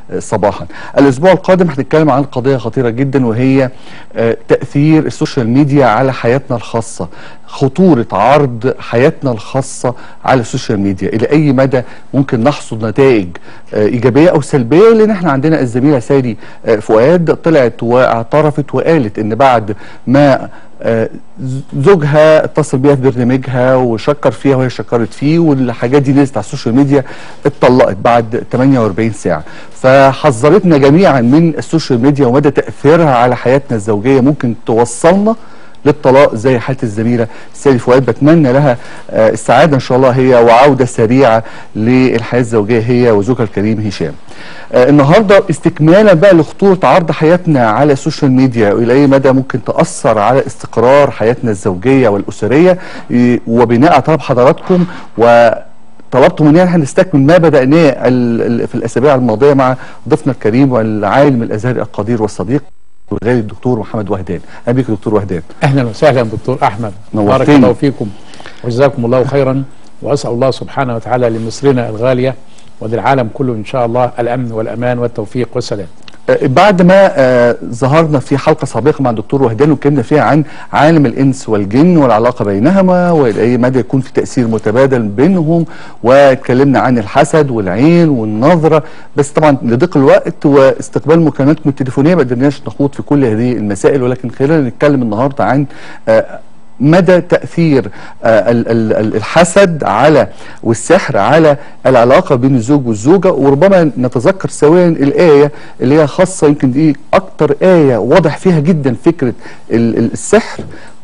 صباحا الاسبوع القادم هنتكلم عن قضيه خطيره جدا وهي آه، تاثير السوشيال ميديا على حياتنا الخاصه خطوره عرض حياتنا الخاصه على السوشيال ميديا الى اي مدى ممكن نحصد نتائج آه، ايجابيه او سلبيه لان احنا عندنا الزميله ساري آه، فؤاد طلعت واعترفت وقالت ان بعد ما آه، ز- زوجها اتصل بيها في برنامجها وشكر فيها وهي شكرت فيه والحاجات دي نزلت على السوشيال ميديا اتطلقت بعد 48 ساعه فحذرتنا جميعا من السوشيال ميديا ومدى تاثيرها على حياتنا الزوجيه ممكن توصلنا للطلاق زي حاله الزميله سالي فؤاد بتمنى لها آه، السعاده ان شاء الله هي وعوده سريعه للحياه الزوجيه هي وزوجها الكريم هشام. آه، النهارده استكمالا بقى لخطوره عرض حياتنا على السوشيال ميديا والى اي مدى ممكن تاثر على استقرار حياتنا الزوجيه والاسريه إيه، وبناء على طلب حضراتكم و طلبتم مننا ان احنا نستكمل ما بدأناه ال- ال- في الأسابيع الماضية مع ضيفنا الكريم والعالم الأزهري القدير والصديق الغالي الدكتور محمد وهدان أهلا بك دكتور وهدان اهلا وسهلا دكتور احمد بارك نورتني. الله فيكم وجزاكم الله خيرا واسال الله سبحانه وتعالى لمصرنا الغاليه وللعالم كله ان شاء الله الامن والامان والتوفيق والسلام آه، بعد ما آه، ظهرنا في حلقة سابقة مع الدكتور وهدان واتكلمنا فيها عن عالم الإنس والجن والعلاقة بينهما وإلى أي مدى يكون في تأثير متبادل بينهم واتكلمنا عن الحسد والعين والنظرة بس طبعا لضيق الوقت واستقبال مكالماتكم التليفونية ما قدرناش نخوض في كل هذه المسائل ولكن خلينا نتكلم النهاردة عن آه، مدى تأثير آه، ال- ال- ال- الحسد على والسحر على العلاقة بين الزوج والزوجة وربما نتذكر سويا الآية اللي هي خاصة يمكن دي أكتر آية واضح فيها جدا فكرة ال- ال- السحر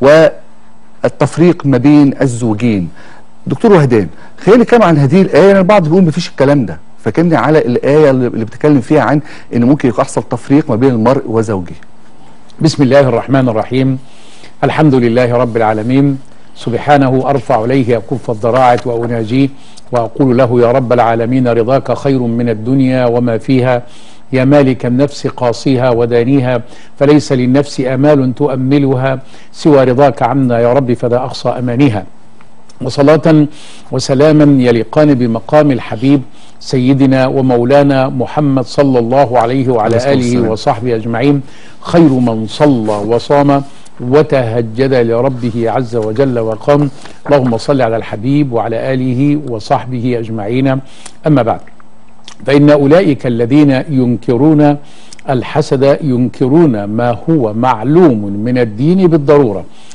والتفريق ما بين الزوجين دكتور وهدان خلينا نتكلم عن هذه الآية لأن البعض بيقول مفيش الكلام ده فكلمني على الآية اللي اللي بتتكلم فيها عن إن ممكن يحصل تفريق ما بين المرء وزوجه بسم الله الرحمن الرحيم الحمد لله رب العالمين سبحانه ارفع اليه اكف الضراعه واناجيه واقول له يا رب العالمين رضاك خير من الدنيا وما فيها يا مالك النفس قاصيها ودانيها فليس للنفس امال تؤملها سوى رضاك عنا يا رب فلا اقصى امانيها وصلاة وسلاما يليقان بمقام الحبيب سيدنا ومولانا محمد صلى الله عليه عليه وعلى الصلاة آله والسلام. وصحبه أجمعين خير من صلى وصام وتهجد لربه عز وجل وقام اللهم صل على الحبيب وعلى آله وصحبه أجمعين أما بعد فإن أولئك الذين ينكرون الحسد ينكرون ما هو معلوم من الدين بالضرورة